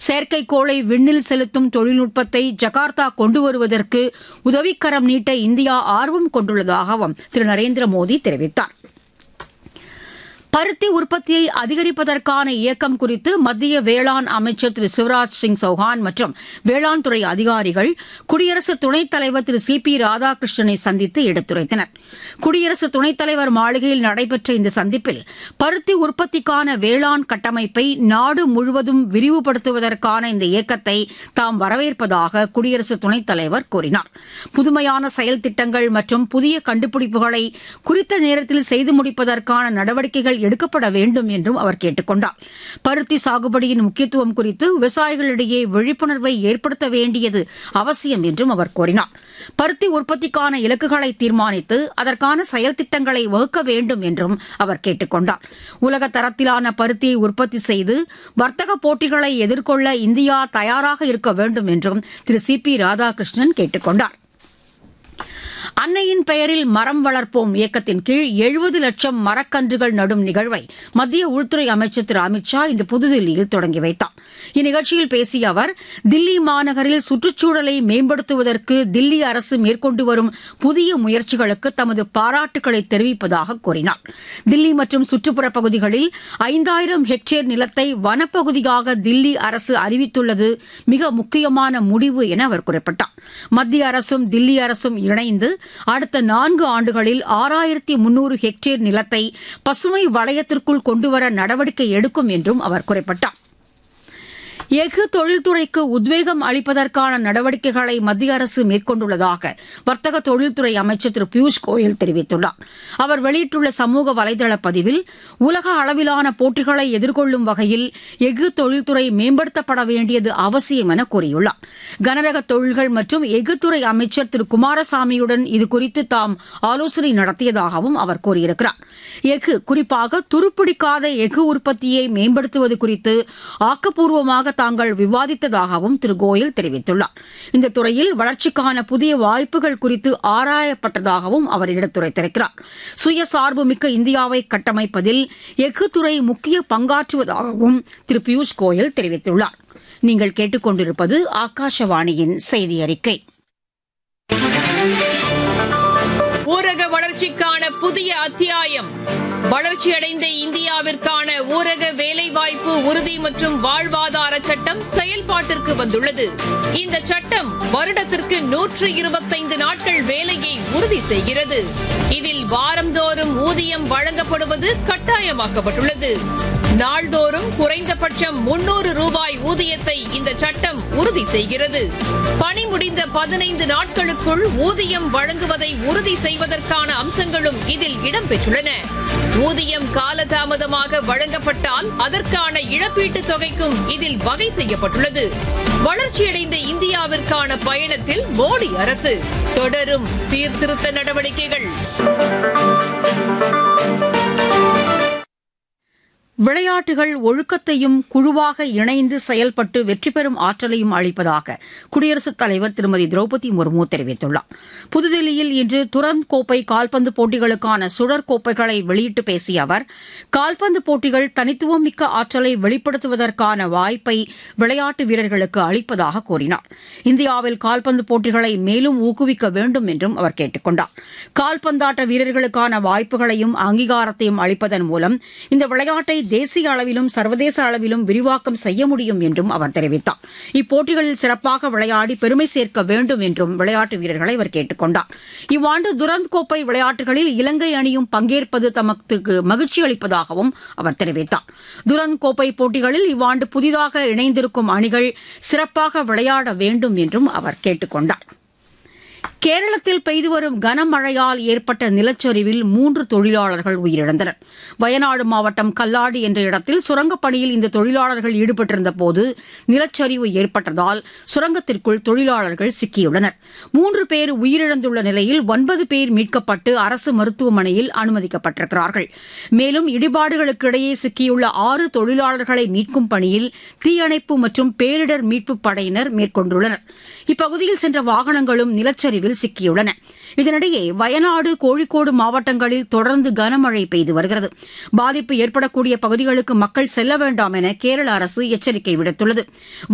செயற்கைக்கோளை விண்ணில் செலுத்தும் தொழில்நுட்பத்தை ஜகார்த்தா கொண்டு வருவதற்கு உதவிக்கரம் நீட்ட இந்தியா ஆர்வம் கொண்டுள்ளதாகவும் திரு நரேந்திர மோடி தெரிவித்தார் பருத்தி உற்பத்தியை அதிகரிப்பதற்கான இயக்கம் குறித்து மத்திய வேளாண் அமைச்சர் திரு சிவராஜ் சிங் சௌஹான் மற்றும் வேளாண் துறை அதிகாரிகள் குடியரசு துணைத் தலைவர் திரு சி பி ராதாகிருஷ்ணனை சந்தித்து எடுத்துரைத்தனர் குடியரசு துணைத் தலைவர் மாளிகையில் நடைபெற்ற இந்த சந்திப்பில் பருத்தி உற்பத்திக்கான வேளாண் கட்டமைப்பை நாடு முழுவதும் விரிவுபடுத்துவதற்கான இந்த இயக்கத்தை தாம் வரவேற்பதாக குடியரசு துணைத் தலைவர் கூறினார் புதுமையான செயல் திட்டங்கள் மற்றும் புதிய கண்டுபிடிப்புகளை குறித்த நேரத்தில் செய்து முடிப்பதற்கான நடவடிக்கைகள் எடுக்கப்பட வேண்டும் என்றும் அவர் கேட்டுக் கொண்டார் பருத்தி சாகுபடியின் முக்கியத்துவம் குறித்து விவசாயிகளிடையே விழிப்புணர்வை ஏற்படுத்த வேண்டியது அவசியம் என்றும் அவர் கூறினார் பருத்தி உற்பத்திக்கான இலக்குகளை தீர்மானித்து அதற்கான செயல் திட்டங்களை வகுக்க வேண்டும் என்றும் அவர் கேட்டுக் கொண்டார் உலக தரத்திலான பருத்தியை உற்பத்தி செய்து வர்த்தக போட்டிகளை எதிர்கொள்ள இந்தியா தயாராக இருக்க வேண்டும் என்றும் திரு சி பி ராதாகிருஷ்ணன் கேட்டுக் கொண்டார் அன்னையின் பெயரில் மரம் வளர்ப்போம் இயக்கத்தின் கீழ் எழுபது லட்சம் மரக்கன்றுகள் நடும் நிகழ்வை மத்திய உள்துறை அமைச்சர் திரு அமித் ஷா இன்று புதுதில்லியில் தொடங்கி வைத்தார் இந்நிகழ்ச்சியில் பேசிய அவர் தில்லி மாநகரில் சுற்றுச்சூழலை மேம்படுத்துவதற்கு தில்லி அரசு மேற்கொண்டு வரும் புதிய முயற்சிகளுக்கு தமது பாராட்டுக்களை தெரிவிப்பதாக கூறினார் தில்லி மற்றும் சுற்றுப்புற பகுதிகளில் ஐந்தாயிரம் ஹெக்டேர் நிலத்தை வனப்பகுதியாக தில்லி அரசு அறிவித்துள்ளது மிக முக்கியமான முடிவு என அவர் குறிப்பிட்டார் மத்திய அரசும் தில்லி அரசும் இணைந்து அடுத்த நான்கு ஆண்டுகளில் ஆறாயிரத்தி முன்னூறு ஹெக்டேர் நிலத்தை பசுமை வளையத்திற்குள் கொண்டுவர நடவடிக்கை எடுக்கும் என்றும் அவர் குறிப்பிட்டார் எஃகு தொழில்துறைக்கு உத்வேகம் அளிப்பதற்கான நடவடிக்கைகளை மத்திய அரசு மேற்கொண்டுள்ளதாக வர்த்தக தொழில்துறை அமைச்சர் திரு பியூஷ் கோயல் தெரிவித்துள்ளார் அவர் வெளியிட்டுள்ள சமூக வலைதள பதிவில் உலக அளவிலான போட்டிகளை எதிர்கொள்ளும் வகையில் எஃகு தொழில்துறை மேம்படுத்தப்பட வேண்டியது அவசியம் என கூறியுள்ளார் கனரக தொழில்கள் மற்றும் எஃகுத்துறை அமைச்சர் திரு குமாரசாமியுடன் இதுகுறித்து தாம் ஆலோசனை நடத்தியதாகவும் அவர் கூறியிருக்கிறார் எஃகு குறிப்பாக துருப்பிடிக்காத எஃகு உற்பத்தியை மேம்படுத்துவது குறித்து ஆக்கப்பூர்வமாக தாங்கள் விவாதித்ததாகவும் திரு கோயல் தெரிவித்துள்ளார் இந்த துறையில் வளர்ச்சிக்கான புதிய வாய்ப்புகள் குறித்து ஆராயப்பட்டதாகவும் அவர் எடுத்துரைத்திருக்கிறார் சுயசார்பு மிக்க இந்தியாவை கட்டமைப்பதில் எஃகு துறை முக்கிய பங்காற்றுவதாகவும் திரு பியூஷ் கோயல் தெரிவித்துள்ளார் நீங்கள் கேட்டுக்கொண்டிருப்பது ஆகாஷவாணியின் செய்தி அறிக்கை ஊரக வளர்ச்சிக்கான புதிய அத்தியாயம் வளர்ச்சியடைந்த இந்தியாவிற்கான ஊரக வேலைவாய்ப்பு உறுதி மற்றும் வாழ்வாதார சட்டம் செயல்பாட்டிற்கு வந்துள்ளது இந்த சட்டம் வருடத்திற்கு நூற்று இருபத்தைந்து நாட்கள் வேலையை உறுதி செய்கிறது இதில் வாரந்தோறும் ஊதியம் வழங்கப்படுவது கட்டாயமாக்கப்பட்டுள்ளது நாள்தோறும் குறைந்தபட்சம் முன்னூறு ரூபாய் ஊதியத்தை இந்த சட்டம் உறுதி செய்கிறது பணி முடிந்த பதினைந்து நாட்களுக்குள் ஊதியம் வழங்குவதை உறுதி செய்வதற்கான அம்சங்களும் இதில் இடம்பெற்றுள்ளன ஊதியம் காலதாமதமாக வழங்கப்பட்டால் அதற்கான இழப்பீட்டுத் தொகைக்கும் இதில் வகை செய்யப்பட்டுள்ளது வளர்ச்சியடைந்த இந்தியாவிற்கான பயணத்தில் மோடி அரசு தொடரும் சீர்திருத்த நடவடிக்கைகள் விளையாட்டுகள் ஒழுக்கத்தையும் குழுவாக இணைந்து செயல்பட்டு வெற்றி பெறும் ஆற்றலையும் அளிப்பதாக குடியரசுத் தலைவர் திருமதி திரௌபதி முர்மு தெரிவித்துள்ளார் புதுதில்லியில் இன்று துரந்த் கோப்பை கால்பந்து போட்டிகளுக்கான சுழற் கோப்பைகளை வெளியிட்டு பேசிய அவர் கால்பந்து போட்டிகள் தனித்துவம் மிக்க ஆற்றலை வெளிப்படுத்துவதற்கான வாய்ப்பை விளையாட்டு வீரர்களுக்கு அளிப்பதாக கூறினார் இந்தியாவில் கால்பந்து போட்டிகளை மேலும் ஊக்குவிக்க வேண்டும் என்றும் அவர் கேட்டுக் கொண்டார் கால்பந்தாட்ட வீரர்களுக்கான வாய்ப்புகளையும் அங்கீகாரத்தையும் அளிப்பதன் மூலம் இந்த விளையாட்டை தேசிய அளவிலும் சர்வதேச அளவிலும் விரிவாக்கம் செய்ய முடியும் என்றும் அவர் தெரிவித்தார் இப்போட்டிகளில் சிறப்பாக விளையாடி பெருமை சேர்க்க வேண்டும் என்றும் விளையாட்டு வீரர்களை அவர் கேட்டுக் கொண்டார் இவ்வாண்டு துரந்த் கோப்பை விளையாட்டுகளில் இலங்கை அணியும் பங்கேற்பது தமக்கு மகிழ்ச்சி அளிப்பதாகவும் அவர் தெரிவித்தார் துரந்த் கோப்பை போட்டிகளில் இவ்வாண்டு புதிதாக இணைந்திருக்கும் அணிகள் சிறப்பாக விளையாட வேண்டும் என்றும் அவர் கேட்டுக் கொண்டார் கேரளத்தில் பெய்து வரும் கனமழையால் ஏற்பட்ட நிலச்சரிவில் மூன்று தொழிலாளர்கள் உயிரிழந்தனர் வயநாடு மாவட்டம் கல்லாடி என்ற இடத்தில் சுரங்கப் பணியில் இந்த தொழிலாளர்கள் ஈடுபட்டிருந்த போது நிலச்சரிவு ஏற்பட்டதால் சுரங்கத்திற்குள் தொழிலாளர்கள் சிக்கியுள்ளனர் மூன்று பேர் உயிரிழந்துள்ள நிலையில் ஒன்பது பேர் மீட்கப்பட்டு அரசு மருத்துவமனையில் அனுமதிக்கப்பட்டிருக்கிறார்கள் மேலும் இடிபாடுகளுக்கு இடையே சிக்கியுள்ள ஆறு தொழிலாளர்களை மீட்கும் பணியில் தீயணைப்பு மற்றும் பேரிடர் மீட்புப் படையினர் மேற்கொண்டுள்ளனர் இப்பகுதியில் சென்ற வாகனங்களும் நிலச்சரிவில் சிக்கியுள்ளன இதனிடையே வயநாடு கோழிக்கோடு மாவட்டங்களில் தொடர்ந்து கனமழை பெய்து வருகிறது பாதிப்பு ஏற்படக்கூடிய பகுதிகளுக்கு மக்கள் செல்ல வேண்டாம் என கேரள அரசு எச்சரிக்கை விடுத்துள்ளது